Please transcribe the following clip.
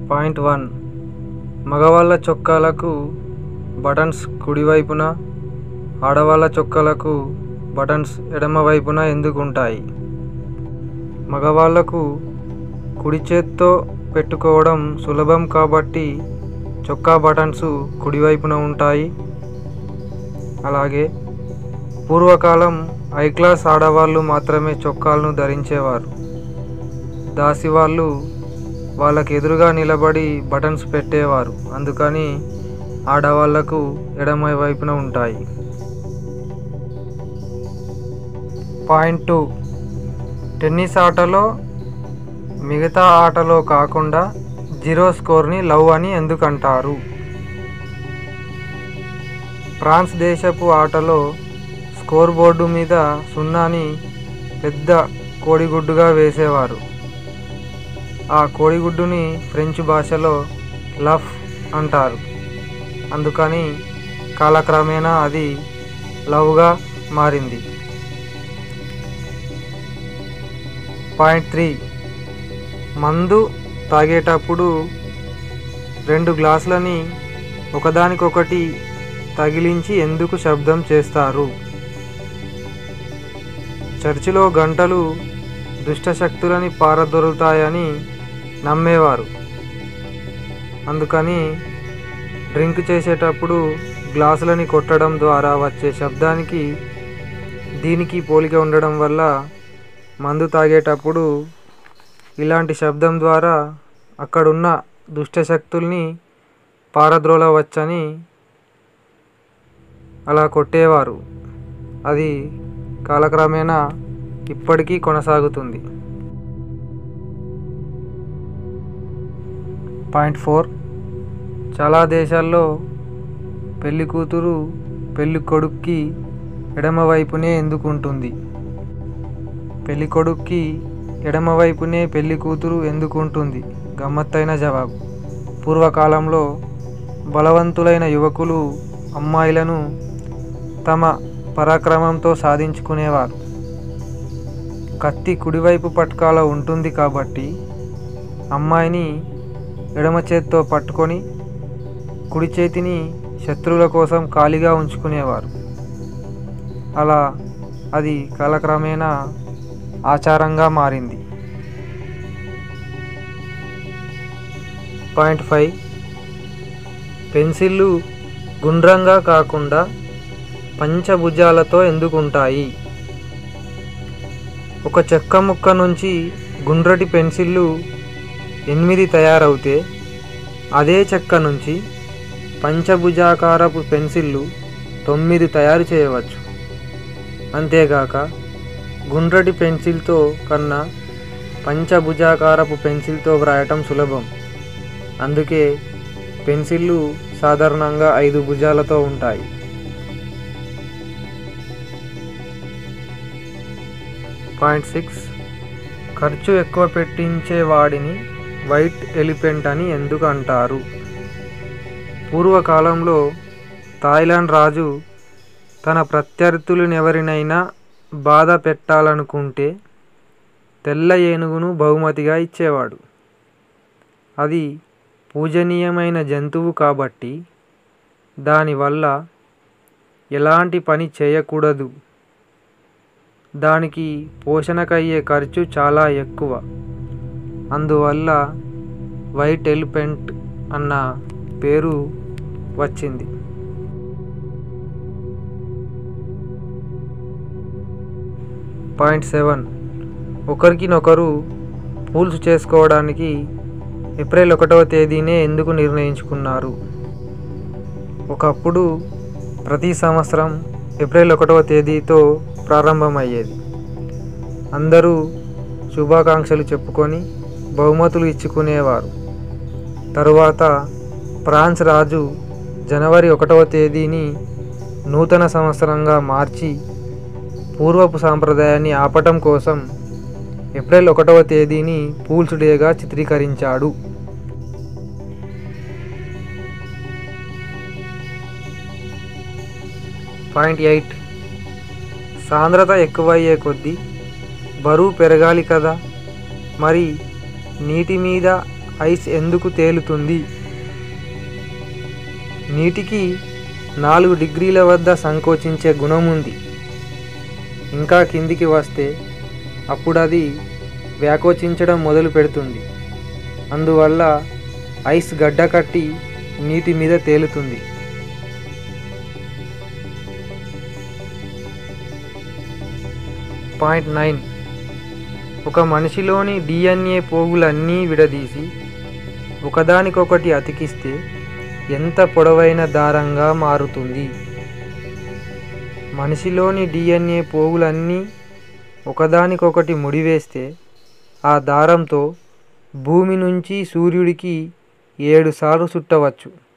point one మగవాళ్ళ చొక్కాలకు buttons కుడివైపున ఆడవాళ్ళ చొక్కాలకు బటన్స్ ఎడమ వైపున ఎందుకు ఉంటాయి మగవాళ్ళకు కుడి చేత్తో పెట్టుకోవడం సులభం కాబట్టి చొక్కా బటన్స్ కుడివైపున ఉంటాయి అలాగే పూర్వకాలం హై క్లాస్ ఆడవాళ్ళు మాత్రమే చొక్కాలను ధరించేవారు దాసి వాళ్ళు వాళ్ళకి ఎదురుగా నిలబడి బటన్స్ పెట్టేవారు అందుకని ఆడవాళ్లకు ఎడమ వైపున ఉంటాయి పాయింట్ టూ టెన్నిస్ ఆటలో మిగతా ఆటలో కాకుండా జీరో స్కోర్ని లవ్ అని ఎందుకు అంటారు ఫ్రాన్స్ దేశపు ఆటలో స్కోర్ బోర్డు మీద సున్నాని పెద్ద కోడిగుడ్డుగా వేసేవారు ఆ కోడిగుడ్డుని ఫ్రెంచ్ భాషలో లఫ్ అంటారు అందుకని కాలక్రమేణా అది లవ్గా మారింది పాయింట్ త్రీ మందు తాగేటప్పుడు రెండు గ్లాసులని ఒకదానికొకటి తగిలించి ఎందుకు శబ్దం చేస్తారు చర్చిలో గంటలు దుష్టశక్తులని పారదొరుతాయని నమ్మేవారు అందుకని డ్రింక్ చేసేటప్పుడు గ్లాసులని కొట్టడం ద్వారా వచ్చే శబ్దానికి దీనికి పోలిక ఉండడం వల్ల మందు తాగేటప్పుడు ఇలాంటి శబ్దం ద్వారా అక్కడున్న దుష్టశక్తుల్ని పారద్రోలవచ్చని అలా కొట్టేవారు అది కాలక్రమేణా ఇప్పటికీ కొనసాగుతుంది పాయింట్ ఫోర్ చాలా దేశాల్లో పెళ్లి కూతురు పెళ్లి కొడుక్కి ఎడమ వైపునే ఎందుకు ఉంటుంది పెళ్లి కొడుక్కి ఎడమ వైపునే పెళ్లి కూతురు ఎందుకు ఉంటుంది గమ్మత్తైన జవాబు పూర్వకాలంలో బలవంతులైన యువకులు అమ్మాయిలను తమ పరాక్రమంతో సాధించుకునేవారు కత్తి కుడివైపు పట్కాల ఉంటుంది కాబట్టి అమ్మాయిని ఎడమ చేత్తో పట్టుకొని కుడి చేతిని శత్రువుల కోసం ఖాళీగా ఉంచుకునేవారు అలా అది కాలక్రమేణా ఆచారంగా మారింది పాయింట్ ఫైవ్ పెన్సిళ్ళు గుండ్రంగా కాకుండా పంచభుజాలతో ఎందుకు ఉంటాయి ఒక చెక్క ముక్క నుంచి గుండ్రటి పెన్సిళ్ళు ఎనిమిది తయారవుతే అదే చెక్క నుంచి పంచభుజాకారపు పెన్సిళ్ళు తొమ్మిది తయారు చేయవచ్చు అంతేగాక గుండ్రటి పెన్సిల్తో కన్నా పంచభుజాకారపు పెన్సిల్తో వ్రాయటం సులభం అందుకే పెన్సిళ్ళు సాధారణంగా ఐదు భుజాలతో ఉంటాయి పాయింట్ సిక్స్ ఖర్చు ఎక్కువ పెట్టించే వాడిని వైట్ ఎలిఫెంట్ అని ఎందుకు అంటారు పూర్వకాలంలో థాయిలాండ్ రాజు తన ప్రత్యర్థులనెవరినైనా బాధ పెట్టాలనుకుంటే తెల్ల ఏనుగును బహుమతిగా ఇచ్చేవాడు అది పూజనీయమైన జంతువు కాబట్టి దానివల్ల ఎలాంటి పని చేయకూడదు దానికి పోషణకయ్యే ఖర్చు చాలా ఎక్కువ అందువల్ల వైట్ ఎలిఫెంట్ అన్న పేరు వచ్చింది పాయింట్ సెవెన్ ఒకరికినొకరు పూల్స్ చేసుకోవడానికి ఏప్రిల్ ఒకటవ తేదీనే ఎందుకు నిర్ణయించుకున్నారు ఒకప్పుడు ప్రతి సంవత్సరం ఏప్రిల్ ఒకటవ తేదీతో ప్రారంభమయ్యేది అందరూ శుభాకాంక్షలు చెప్పుకొని బహుమతులు ఇచ్చుకునేవారు తరువాత ఫ్రాన్స్ రాజు జనవరి ఒకటవ తేదీని నూతన సంవత్సరంగా మార్చి పూర్వపు సాంప్రదాయాన్ని ఆపటం కోసం ఏప్రిల్ ఒకటవ తేదీని పూల్స్ డేగా చిత్రీకరించాడు పాయింట్ ఎయిట్ సాంద్రత ఎక్కువయ్యే కొద్దీ బరువు పెరగాలి కదా మరి నీటి మీద ఐస్ ఎందుకు తేలుతుంది నీటికి నాలుగు డిగ్రీల వద్ద సంకోచించే గుణం ఉంది ఇంకా కిందికి వస్తే అప్పుడు అది వ్యాకోచించడం మొదలు పెడుతుంది అందువల్ల ఐస్ గడ్డ కట్టి నీటి మీద తేలుతుంది పాయింట్ నైన్ ఒక మనిషిలోని డిఎన్ఏ పోగులన్నీ విడదీసి ఒకదానికొకటి అతికిస్తే ఎంత పొడవైన దారంగా మారుతుంది మనిషిలోని డిఎన్ఏ పోగులన్నీ ఒకదానికొకటి ముడివేస్తే ఆ దారంతో భూమి నుంచి సూర్యుడికి ఏడు సార్లు చుట్టవచ్చు